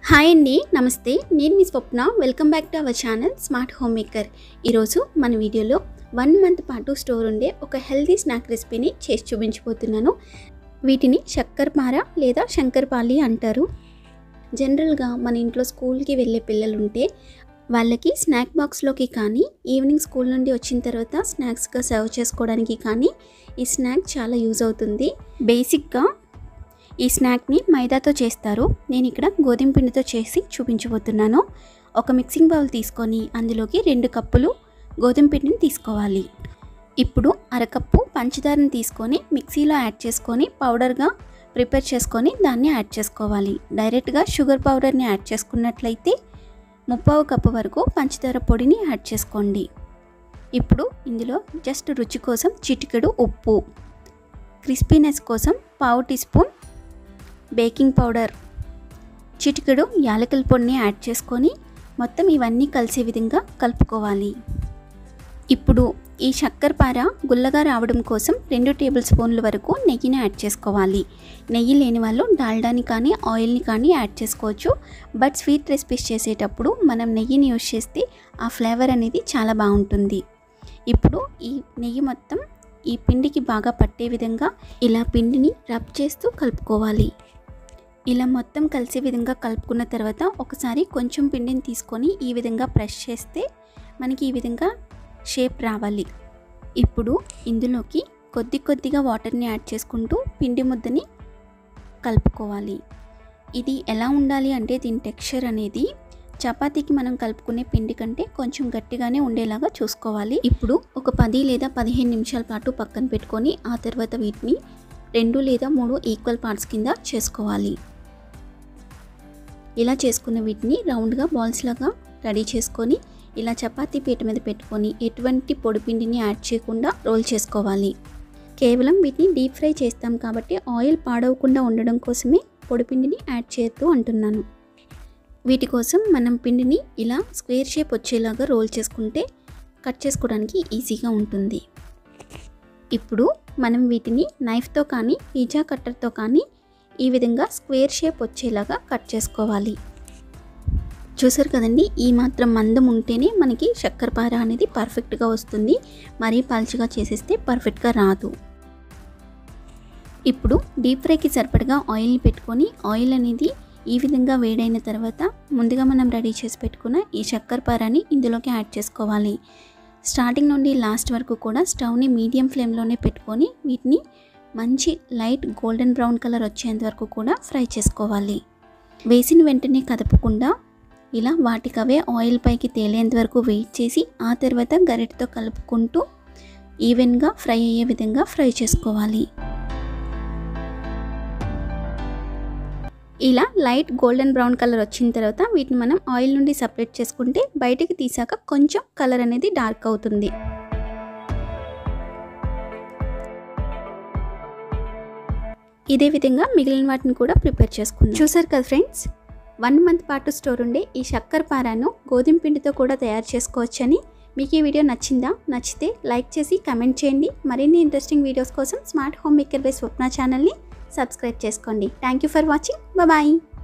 hi అండి నమస్తే నేను మీ Swapna welcome back to our channel smart home maker ఈరోజు మన వీడియోలో వన్ మంత్ పాటు స్టోర్ ఉండే ఒక హెల్తీ స్నాక్ రెసిపీని చేసి చూపించబోతున్నాను వీటిని శక్కర్పార లేదా శంకర్పాలి అంటారు జనరల్గా మన ఇంట్లో స్కూల్కి వెళ్ళే పిల్లలు ఉంటే వాళ్ళకి స్నాక్ బాక్స్లోకి కానీ ఈవినింగ్ స్కూల్ నుండి వచ్చిన తర్వాత స్నాక్స్గా సర్వ్ చేసుకోవడానికి కానీ ఈ స్నాక్ చాలా యూజ్ అవుతుంది బేసిక్గా ఈ స్నాక్ని మైదాతో చేస్తారు నేను ఇక్కడ గోధుమ పిండితో చేసి చూపించబోతున్నాను ఒక మిక్సింగ్ బౌల్ తీసుకొని అందులోకి రెండు కప్పులు గోధుమ పిండిని తీసుకోవాలి ఇప్పుడు అరకప్పు పంచదారని తీసుకొని మిక్సీలో యాడ్ చేసుకొని పౌడర్గా ప్రిపేర్ చేసుకొని దాన్ని యాడ్ చేసుకోవాలి డైరెక్ట్గా షుగర్ పౌడర్ని యాడ్ చేసుకున్నట్లయితే ముప్పావు కప్పు వరకు పంచదార పొడిని యాడ్ చేసుకోండి ఇప్పుడు ఇందులో జస్ట్ రుచి కోసం చిటికెడు ఉప్పు క్రిస్పీనెస్ కోసం పావు టీ స్పూన్ బేకింగ్ పౌడర్ చిటికెడు యాలకుల పొడిని యాడ్ చేసుకొని మొత్తం ఇవన్నీ కలిసే విధంగా కలుపుకోవాలి ఇప్పుడు ఈ శక్కరపార గుల్లగా రావడం కోసం రెండు టేబుల్ స్పూన్ల వరకు నెయ్యిని యాడ్ చేసుకోవాలి నెయ్యి లేని వాళ్ళు డాల్డాని కానీ ఆయిల్ని కానీ యాడ్ చేసుకోవచ్చు బట్ స్వీట్ రెసిపీస్ చేసేటప్పుడు మనం నెయ్యిని యూజ్ చేస్తే ఆ ఫ్లేవర్ అనేది చాలా బాగుంటుంది ఇప్పుడు ఈ నెయ్యి మొత్తం ఈ పిండికి బాగా పట్టే విధంగా ఇలా పిండిని రబ్ చేస్తూ కలుపుకోవాలి ఇలా మొత్తం కలిసే విధంగా కలుపుకున్న తర్వాత ఒకసారి కొంచెం పిండిని తీసుకొని ఈ విధంగా ప్రెస్ చేస్తే మనకి ఈ విధంగా షేప్ రావాలి ఇప్పుడు ఇందులోకి కొద్ది కొద్దిగా వాటర్ని యాడ్ చేసుకుంటూ పిండి ముద్దని కలుపుకోవాలి ఇది ఎలా ఉండాలి అంటే దీని టెక్స్చర్ అనేది చపాతీకి మనం కలుపుకునే పిండి కంటే కొంచెం గట్టిగానే ఉండేలాగా చూసుకోవాలి ఇప్పుడు ఒక పది లేదా పదిహేను నిమిషాల పాటు పక్కన పెట్టుకొని ఆ తర్వాత వీటిని రెండు లేదా మూడు ఈక్వల్ పార్ట్స్ కింద చేసుకోవాలి ఇలా చేసుకున్న వీటిని రౌండ్గా బాల్స్ లాగా రెడీ చేసుకొని ఇలా చపాతీ పీట మీద పెట్టుకొని ఎటువంటి పొడిపిండిని యాడ్ చేయకుండా రోల్ చేసుకోవాలి కేవలం వీటిని డీప్ ఫ్రై చేస్తాం కాబట్టి ఆయిల్ పాడవకుండా ఉండడం కోసమే పొడిపిండిని యాడ్ చేయొద్దు అంటున్నాను వీటి కోసం మనం పిండిని ఇలా స్క్వేర్ షేప్ వచ్చేలాగా రోల్ చేసుకుంటే కట్ చేసుకోవడానికి ఈజీగా ఉంటుంది ఇప్పుడు మనం వీటిని నైఫ్తో కానీ పిజ్జా కట్టర్తో కానీ ఈ విధంగా స్క్వేర్ షేప్ వచ్చేలాగా కట్ చేసుకోవాలి చూసారు కదండి ఈ మాత్రం మందం ఉంటేనే మనకి చక్కెరపార అనేది పర్ఫెక్ట్గా వస్తుంది మరీ పల్చగా చేసేస్తే పర్ఫెక్ట్గా రాదు ఇప్పుడు డీప్ ఫ్రైకి సరిపడగా ఆయిల్ని పెట్టుకొని ఆయిల్ అనేది ఈ విధంగా వేడైన తర్వాత ముందుగా మనం రెడీ చేసి పెట్టుకున్న ఈ చక్కెరపారని ఇందులోకి యాడ్ చేసుకోవాలి స్టార్టింగ్ నుండి లాస్ట్ వరకు కూడా స్టవ్ని మీడియం ఫ్లేమ్లోనే పెట్టుకొని వీటిని మంచి లైట్ గోల్డెన్ బ్రౌన్ కలర్ వచ్చేంత వరకు కూడా ఫ్రై చేసుకోవాలి వేసిన వెంటనే కదపకుండా ఇలా వాటికవే ఆయిల్ పైకి తేలేంత వరకు వెయిట్ చేసి ఆ తర్వాత గరిటతో కలుపుకుంటూ ఈవెన్గా ఫ్రై అయ్యే విధంగా ఫ్రై చేసుకోవాలి ఇలా లైట్ గోల్డెన్ బ్రౌన్ కలర్ వచ్చిన తర్వాత వీటిని మనం ఆయిల్ నుండి సపరేట్ చేసుకుంటే బయటికి తీసాక కొంచెం కలర్ అనేది డార్క్ అవుతుంది ఇదే విధంగా మిగిలిన వాటిని కూడా ప్రిపేర్ చేసుకుందాం చూసారు కదా ఫ్రెండ్స్ వన్ మంత్ పాటు స్టోర్ ఉండే ఈ శక్కర పారాను గోధుమ పిండితో కూడా తయారు చేసుకోవచ్చని మీకు ఈ వీడియో నచ్చిందా నచ్చితే లైక్ చేసి కమెంట్ చేయండి మరిన్ని ఇంట్రెస్టింగ్ వీడియోస్ కోసం smart home maker by Swapna ఛానల్ని సబ్స్క్రైబ్ చేసుకోండి thank you for watching bye